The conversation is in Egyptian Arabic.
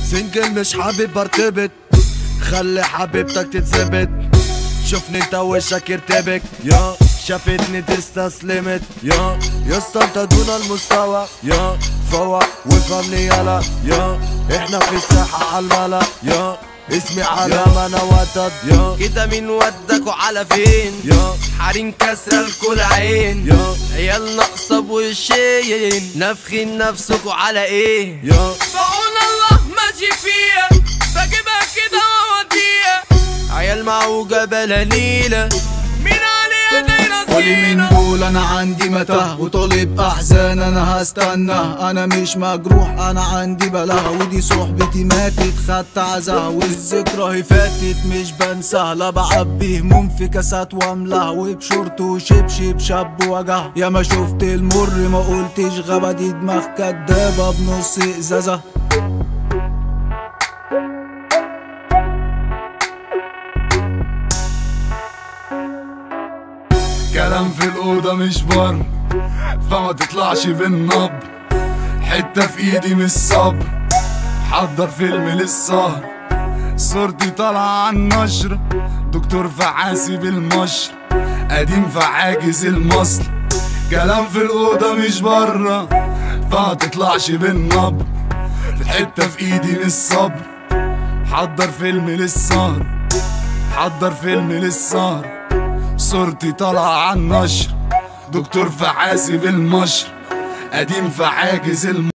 سنجل مش حابب ارتبط خلي حبيبتك تتثبت شوفني انت وشك يرتبك يا شافتني تستسلمت يا يا اسطى انت دون المستوى يا فوق وافهمني يلا يا احنا في الساحة عالملا يا اسمي علامة انا وتد يا كده مين ودك وعلى فين يا حريم كسر الكل عين يا عيال ناقصة بوشين نافخين نفسكوا على ايه يا بقول الله ماشي فيها بجيبها كده واوديها عيال معوجة بلاليلة مين عليها دايرة قولي من زينة دول انا عندي متاه وطالب احزان انا هستنى انا مش مجروح انا عندي بلاها ودي صحبتي ماتت خدت عزاها والذكرى هي فاتت مش بنساها لا بعبي هموم في كاسات واملاها وبشورت وشبشب شاب وجع يا ما شفت المر ما قلتش غابة دي دماغ كدابة بنص ازازة كلام في الأوضة مش بر فما تطلعش بالنبر حتة في إيدي مش صبر حضر فيلم للسهر صورتي طالعة على النشر دكتور فعاسي بالمشر قديم فعاجز المصل كلام في الأوضة مش برا فما تطلعش بالنبر حتة في إيدي مش صبر حضر فيلم للسهر حضر فيلم للسهر صورتي طالعة على النشر دكتور فعاسي بالمشر قديم فعاجز الم